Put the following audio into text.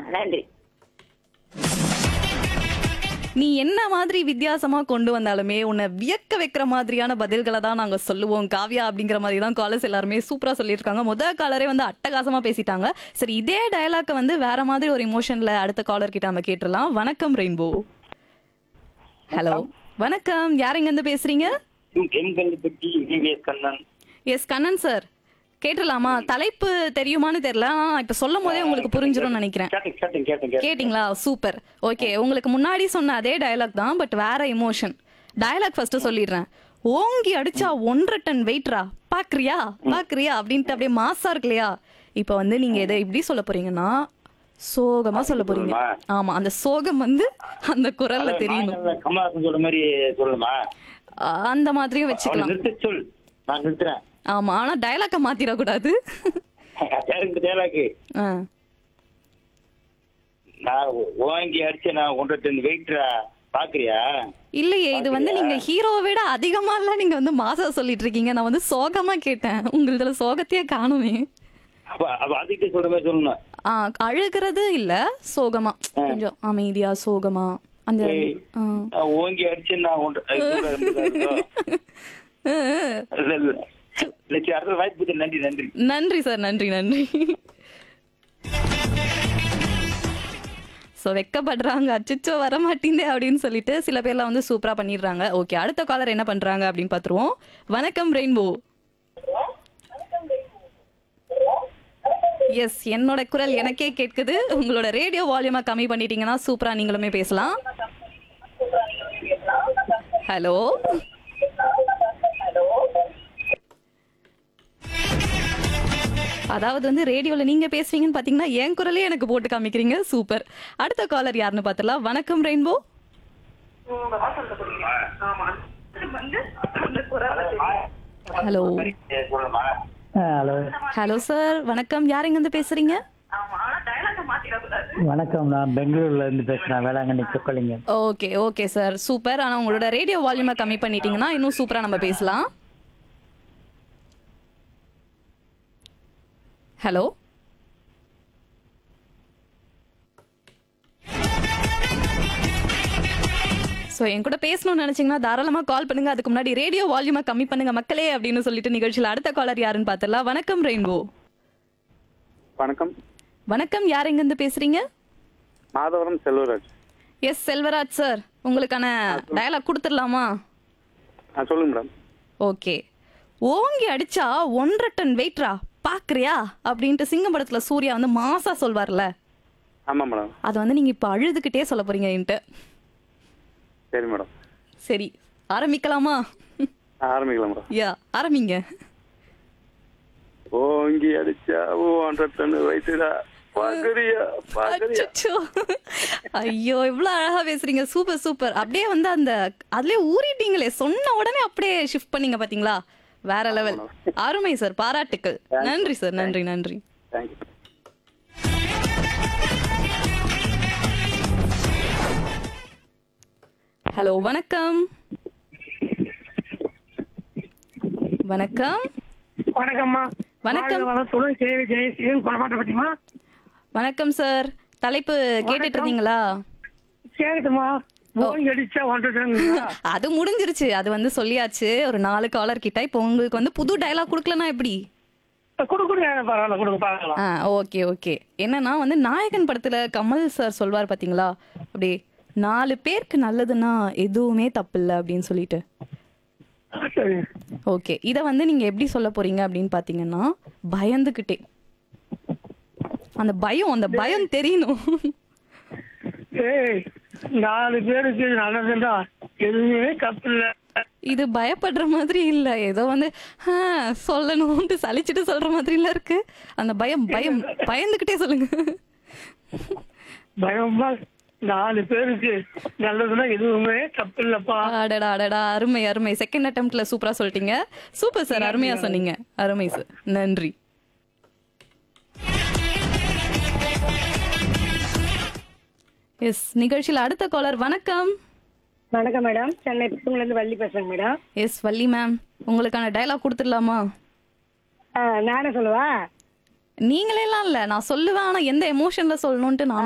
நன்றி நீ என்ன மாதிரி வித்தியாசமா கொண்டு வந்தாலுமே உன்னை வியக்க வைக்கிற மாதிரியான பதில்களை தான் நாங்க சொல்லுவோம் காவ்யா அப்படிங்கிற மாதிரி தான் காலர்ஸ் எல்லாருமே சூப்பரா சொல்லியிருக்காங்க முதல் காலரே வந்து அட்டகாசமா பேசிட்டாங்க சரி இதே டயலாக்க வந்து வேற மாதிரி ஒரு இமோஷன்ல அடுத்த காலர் கிட்ட நம்ம கேட்டுடலாம் வணக்கம் ரெயின்போ ஹலோ வணக்கம் யார் இங்க இருந்து பேசுறீங்க எண்கள் பற்றி EVS Kannan yes Kannan sir கேட்டுடலாமா தலைப்பு தெரியுமான்னு தெரியல ஆனா இப்ப சொல்லும் போதே உங்களுக்கு புரிஞ்சிரும்னு நினைக்கிறேன் கேட்டேன் கேட்டேன் கேட்டேன் கேட்டேன் கேட்டிங்களா சூப்பர் ஓகே உங்களுக்கு முன்னாடி சொன்ன அதே டயலாக் தான் பட் வேற இமோஷன் டயலாக் ஃபர்ஸ்ட் சொல்லிடுறேன் ஓங்கி அடிச்சா ஒன்றரை டன் வெயிட்ரா பாக்குறியா பாக்குறியா அப்படின்ட்டு அப்படியே மாசா இருக்கு இல்லையா இப்போ வந்து நீங்க இதை இப்படி சொல்ல போறீங்கன்னா சோகமா சொல்ல போறீங்க ஆமா அந்த சோகம் வந்து அந்த குரல்ல தெரியணும் நான் கமலஹாசன் சொல்ற மாதிரி சொல்லணுமா அஹ் அந்த மாதிரியும் அவனை வச்சுக்கலாம் நிறுத்த சொல் நான் நிறுத்துறேன் ஆமா ஆனா டயலாக்க மாத்திரக்கூடாது எனக்கு தேலாக்கு ஆ நான் ஓங்கி அடிச்சு நான் ஒன்றரை டன் வெயிட்ரா பாக்குறியா இல்லையே இது வந்து நீங்க ஹீரோவை விட அதிகமா இல்ல நீங்க வந்து மாசா சொல்லிட்டு இருக்கீங்க நான் வந்து சோகமா கேட்டேன் உங்களதுல சோகத்தையே காணுமே அப்ப அப்ப அதுக்கிட்ட சொல்ற மாதிரி சொல்லணும் ஆ, அழுகிறது இல்ல சோகமா கொஞ்சம் அமைதியா சோகமா அந்த ஏய், ஆ. நான் ஓங்கி அடிச்சு நான் ஒன்றரை அது கூட இருந்ததா இருக்கும். இல்ல இல்ல இல்ல சரி அடுத்த வாய்ப்பு கொடுத்த நன்றி நன்றி நன்றி சார் நன்றி நன்றி ஸோ வெக்கப்படுறாங்க அச்சச்சோ வர மாட்டேங்குதே அப்படின்னு சொல்லிட்டு சில பேர்லாம் வந்து சூப்பரா பண்ணிடுறாங்க ஓகே அடுத்த காலர் என்ன பண்றாங்க அப்படின்னு பார்த்துருவோம் வணக்கம் ரெயின்போ எஸ் என்னோட குரல் எனக்கே கேட்குது உங்களோட ரேடியோ வால்யூமை கம்மி பண்ணிட்டீங்கன்னா சூப்பரா நீங்களுமே பேசலாம் ஹலோ அதாவது வந்து ரேடியோல நீங்க பேசுறீங்கன்னு பாத்தீங்கன்னா என் குரலே எனக்கு போட்டு காமிக்கிறீங்க சூப்பர் அடுத்த காலர் யாருன்னு பாத்துலாம் வணக்கம் ரெயின்போ ஹலோ சொல்லணுமா ஹலோ ஹலோ சார் வணக்கம் யார் எங்க இருந்து பேசுறீங்க வணக்கம் நான் பெங்களூர்ல இருந்து பேசுறேன் Velankanni Chokkalinga okay okay sir super ஆனா உங்களோட ரேடியோ வால்யூமை கம்மி பண்ணிட்டீங்கன்னா இன்னும் சூப்பரா நம்ம பேசலாம் ஹலோ ஸோ என் கூட பேசணும்னு நினைச்சீங்கன்னா தாராளமா கால் பண்ணுங்க அதுக்கு முன்னாடி ரேடியோ வால்யூமை கம்மி பண்ணுங்க மக்களே அப்படின்னு சொல்லிட்டு நிகழ்ச்சியில் அடுத்த காலர் யாருன்னு பார்த்துடலாம் வணக்கம் ரெயின்போ வணக்கம் வணக்கம் யார் எங்க இருந்து பேசுறீங்க மாதவரம் செல்வராஜ் எஸ் செல்வராஜ் சார் உங்களுக்கான டயலாக் கொடுத்துடலாமா ஆ சொல்லுங்க மேடம் ஓகே ஓங்கி அடிச்சா ஒன்றரை டன் வெயிட்ரா பாக்குறியா அப்படின்ட்டு சிங்கம் படத்துல சூர்யா வந்து மாசா சொல்வார்ல ஆமாம் மேடம் அதை வந்து நீங்க இப்ப அழுதுகிட்டே சொல்ல போறீங்க என்கிட்ட சரி மேடம் சரி ஆரம்பிக்கலாமா ஆ, ஆரம்பிக்கலாம் மேடம் யா ஆரம்பிங்க ஓங்கி அடிச்சா ஓ ஹண்ட்ரட் டன் வயசுடா பாக்குறியா பாக்குறியா அச்சச்சோ. ஐயோ இவ்வளவு அழகா பேசுறீங்க சூப்பர் சூப்பர் அப்படியே வந்து அந்த அதுலயே ஊறிட்டீங்களே சொன்ன உடனே அப்படியே ஷிஃப்ட் பண்ணீங்க பாத்தீங்களா வேற லெவல் அருமை சார் பாராட்டுக்கள் நன்றி சார் நன்றி நன்றி தேங்க்யூ ஹலோ வணக்கம் வணக்கம் வணக்கம்மா வணக்கம். சொல்லுங்க ஜெய ஜெயசீலன் கொடமாட்ட பத்திமா வணக்கம் சார் தலைப்பு கேட்டுட்டு இருந்தீங்களா கேட்டுமா ஓங்கி அடிச்சா ஒன்றரை அது முடிஞ்சிருச்சு அது வந்து சொல்லியாச்சு ஒரு நாலு காலர் கிட்ட இப்போ உங்களுக்கு வந்து புது டயலாக் கொடுக்கலனா எப்படி கொடு கொடுங்க பரவாயில்ல கொடுங்க பார்க்கலாம் ஆ ஓகே ஓகே என்னன்னா வந்து நாயகன் படத்துல கமல் சார் சொல்வார் பாத்தீங்களா அப்படி நாலு பேருக்கு நல்லதுன்னா எதுவுமே தப்பு இல்லை அப்படின்னு சொல்லிட்டு சரி ஓகே இதை வந்து நீங்க எப்படி சொல்ல போறீங்க அப்படின்னு பாத்தீங்கன்னா பயந்துகிட்டே அந்த பயம் அந்த பயம் தெரியணும் ஏய் நாலு பேருக்கு நல்லதுண்டா எதுவுமே தப்பு இல்ல இது பயப்படுற மாதிரி இல்ல ஏதோ வந்து ஆ, சொல்லணும்னு சலிச்சுட்டு சொல்ற மாதிரி இல்ல இருக்கு அந்த பயம் பயம் பயந்துகிட்டே சொல்லுங்க பயமா நாலு பேருக்கு நல்லதுன்னா எதுவுமே தப்பு இல்லப்பா அடடா அடடா அருமை அருமை செகண்ட் அட்டம்ப்ட்ல சூப்பரா சொல்லிட்டீங்க சூப்பர் சார் அருமையா சொன்னீங்க அருமை சார் நன்றி எஸ் நிகழ்ச்சியில் அடுத்த காலர் வணக்கம் வணக்கம் மேடம் சென்னை புத்தூர்ல இருந்து வள்ளி பேசுறேங்க மேடம் எஸ் வள்ளி மேம் உங்களுக்கான டயலாக் கொடுத்துடலாமா ஆ, நானே சொல்லவா நீங்களே எல்லாம் இல்ல நான் சொல்லுவேன் ஆனா எந்த எமோஷன்ல சொல்லணும்ட்டு நான்